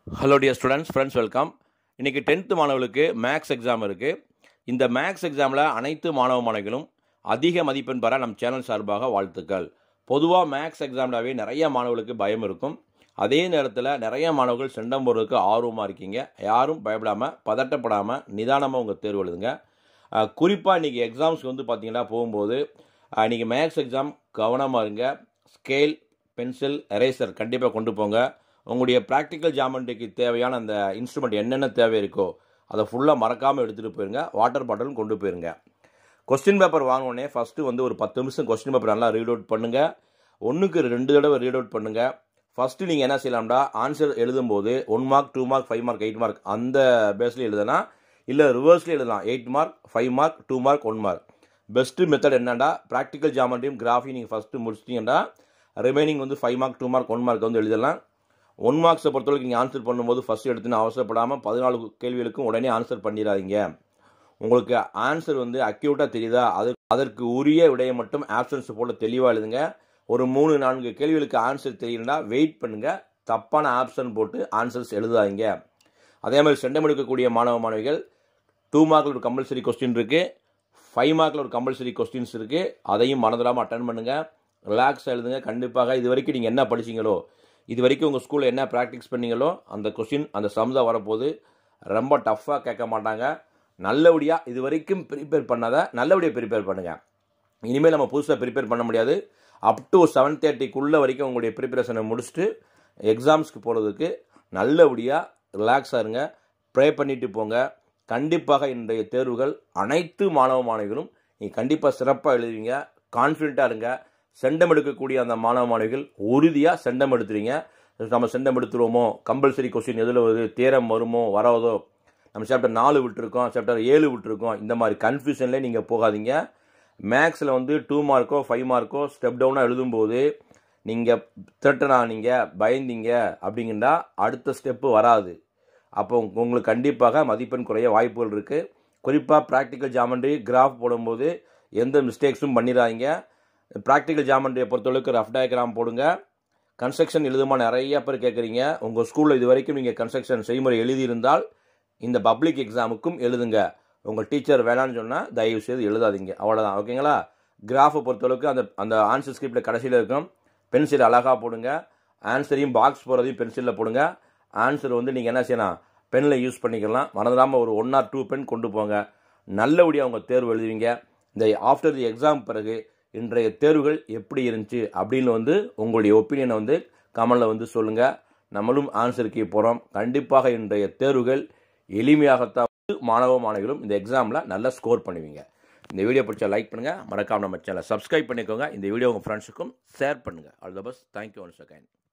hello dear students friends welcome இன்றைக்கி tenth மாணவர்களுக்கு maths exam இருக்குது இந்த மேக்ஸ் எக்ஸாமில் அனைத்து மாணவ மாணவிகளும் அதிக மதிப்பெண் பெற நம் சேனல் சார்பாக வாழ்த்துக்கள் பொதுவாக மேக்ஸ் எக்ஸாம்லாவே நிறைய மாணவர்களுக்கு பயம் இருக்கும் அதே நேரத்தில் நிறைய மாணவர்கள் செண்டம் போடுறதுக்கு ஆர்வமாக இருக்கீங்க யாரும் பயப்படாமல் பதட்டப்படாமல் நிதானமாக உங்கள் தேர்வு எழுதுங்க குறிப்பாக இன்றைக்கி எக்ஸாம்ஸ்க்கு வந்து பார்த்தீங்கன்னா போகும்போது இன்றைக்கி மேக்ஸ் எக்ஸாம் கவனமாக இருங்க ஸ்கேல் பென்சில் எரேசர் கண்டிப்பாக கொண்டு போங்க உங்களுடைய ப்ராக்டிக்கல் ஜாமெண்ட்ரிக்கு தேவையான அந்த இன்ஸ்ட்ருமெண்ட் என்னென்ன தேவை இருக்கோ அதை ஃபுல்லாக மறக்காமல் எடுத்துகிட்டு போயிருங்க வாட்டர் பாட்டிலும் கொண்டு போயிருங்க கொஸ்டின் பேப்பர் வாங்கினோடனே ஃபஸ்ட்டு வந்து ஒரு பத்து நிமிஷம் கொஸ்டின் பேப்பர் நல்லா ரீட் அவுட் பண்ணுங்கள் ஒன்றுக்கு ரெண்டு தடவை ரீட் அவுட் பண்ணுங்கள் ஃபஸ்ட்டு நீங்கள் என்ன செய்யலாம்டா ஆன்சர் எழுதும்போது one mark two mark five mark eight mark அந்த பேஸில் எழுதுனா இல்லை ரிவர்ஸ்லேயும் எழுதலாம் eight mark five mark two mark one mark best method என்னடா ப்ராக்டிக்கல் ஜாமெண்ட்ரியும் கிராஃபி நீங்கள் ஃபஸ்ட்டு முடிச்சிட்டிங்கன்னா ரிமைனிங் வந்து five mark two mark one mark வந்து எழுதலாம் ஒன் மார்க்ஸை பொறுத்தவரைக்கும் நீங்கள் ஆன்சர் பண்ணும்போது ஃபஸ்ட் எடுத்துன்னு அவசரப்படாமல் பதினாலு கேள்விகளுக்கும் உடனே ஆன்சர் பண்ணிடாதீங்க உங்களுக்கு ஆன்சர் வந்து அக்யூட்டாக தெரியுதா அது அதற்கு உரிய விடையை மட்டும் ஆப்ஷன்ஸ் போல தெளிவாக எழுதுங்க ஒரு மூணு நான்கு கேள்விகளுக்கு ஆன்சர் தெரியலனா வெயிட் பண்ணுங்கள் தப்பான ஆப்ஷன் போட்டு ஆன்சர்ஸ் எழுதாதீங்க அதே மாதிரி செண்டம் எடுக்கக்கூடிய மாணவ மாணவிகள் டூ மார்க்கில் ஒரு கம்பல்சரி கொஸ்டின் இருக்குது ஃபைவ் மார்க்கில் ஒரு கம்பல்சரி கொஸ்டின்ஸ் இருக்குது அதையும் மனதில்லாமல் அட்டன் பண்ணுங்கள் ரிலாக்ஸாக எழுதுங்க கண்டிப்பாக இது வரைக்கும் நீங்கள் என்ன படிச்சீங்களோ இது வரைக்கும் உங்கள் ஸ்கூலில் என்ன ப்ராக்டிஸ் பண்ணீங்களோ அந்த கொஸ்டின் அந்த சம் தான் வரப்போகுது ரொம்ப டஃப்பாக கேட்க மாட்டாங்க நல்லபடியாக இது வரைக்கும் ப்ரிப்பேர் பண்ணாத நல்லபடியாக ப்ரிப்பேர் பண்ணுங்கள் இனிமேல் நம்ம புதுசாக ப்ரிப்பேர் பண்ண முடியாது அப் டு செவன் தேர்ட்டிக்குள்ளே வரைக்கும் உங்களுடைய ப்ரிப்பரேஷனை முடிச்சுட்டு எக்ஸாம்ஸ்க்கு போகிறதுக்கு நல்லபடியாக ரிலாக்ஸாக இருங்க ப்ரே பண்ணிட்டு போங்க கண்டிப்பாக இன்றைய தேர்வுகள் அனைத்து மாணவ மாணவிகளும் நீங்கள் கண்டிப்பாக சிறப்பாக எழுதுவீங்க கான்ஃபிடண்ட்டாக இருங்க செண்டம் எடுக்கக்கூடிய அந்த மாணவ மாணவிகள் உறுதியாக செண்டம் எடுத்துறீங்க நம்ம செண்டம் எடுத்துருவோமோ கம்பல்சரி கொஸ்டின் எதில் வருது தேரம் வருமோ வராதோ நம்ம சாப்டர் நாலு விட்டுருக்கோம் சாப்டர் ஏழு விட்டுருக்கோம் இந்த மாதிரி கன்ஃபியூஷன்லேயே நீங்கள் போகாதீங்க மேக்ஸில் வந்து டூ மார்க்கோ ஃபைவ் மார்க்கோ ஸ்டெப் டவுனாக எழுதும்போது நீங்கள் திரட்டனா நீங்கள் பயந்தீங்க அப்படிங்கன்னா அடுத்த ஸ்டெப்பு வராது அப்போ உங்களுக்கு கண்டிப்பாக மதிப்பெண் குறைய வாய்ப்புகள் இருக்குது குறிப்பாக ப்ராக்டிக்கல் ஜாமெண்ட்ரி கிராஃப் போடும்போது எந்த மிஸ்டேக்ஸும் பண்ணிடாதீங்க ப்ராக்டிக்கல் ஜாமெண்ட்ரியை பொறுத்தளவுக்கு ரஃப் டயக்ராம் போடுங்க கன்ஸ்ட்ரக்ஷன் எழுதுமா நிறைய பேர் கேட்குறீங்க உங்கள் ஸ்கூலில் இது வரைக்கும் நீங்கள் கன்ஸ்ட்ரக்ஷன் செய்முறை எழுதியிருந்தால் இந்த பப்ளிக் எக்ஸாமுக்கும் எழுதுங்க உங்கள் டீச்சர் வேணான்னு சொன்னால் தயவு செய்து எழுதாதீங்க அவ்வளோதான் ஓகேங்களா கிராஃபை பொறுத்தளவுக்கு அந்த அந்த ஆன்சர் ஸ்கிரிப்டில் கடைசியில் இருக்கும் பென்சில் அழகாக போடுங்க ஆன்சரையும் பாக்ஸ் போகிறதையும் பென்சிலில் போடுங்க ஆன்சர் வந்து நீங்கள் என்ன செய்யலாம் பெனில் யூஸ் பண்ணிக்கலாம் மறந்துடாமல் ஒரு ஒன் ஆர் டூ பென் கொண்டு போங்க நல்லபடியாக உங்கள் தேர்வு எழுதுவீங்க இந்த ஆஃப்டர் தி எக்ஸாம் பிறகு இன்றைய தேர்வுகள் எப்படி இருந்துச்சு அப்படின்னு வந்து உங்களுடைய ஒப்பீனியனை வந்து கமலில் வந்து சொல்லுங்கள் நம்மளும் ஆன்சருக்கு போகிறோம் கண்டிப்பாக இன்றைய தேர்வுகள் எளிமையாகத்தான் மாணவ மாணவிகளும் இந்த எக்ஸாமில் நல்லா ஸ்கோர் பண்ணுவீங்க இந்த வீடியோ பிடிச்சா லைக் பண்ணுங்கள் மறக்காம நம்ம சேனலை சப்ஸ்கிரைப் பண்ணிக்கோங்க இந்த வீடியோ உங்கள் ஃப்ரெண்ட்ஸுக்கும் ஷேர் பண்ணுங்கள் all the best thank you once again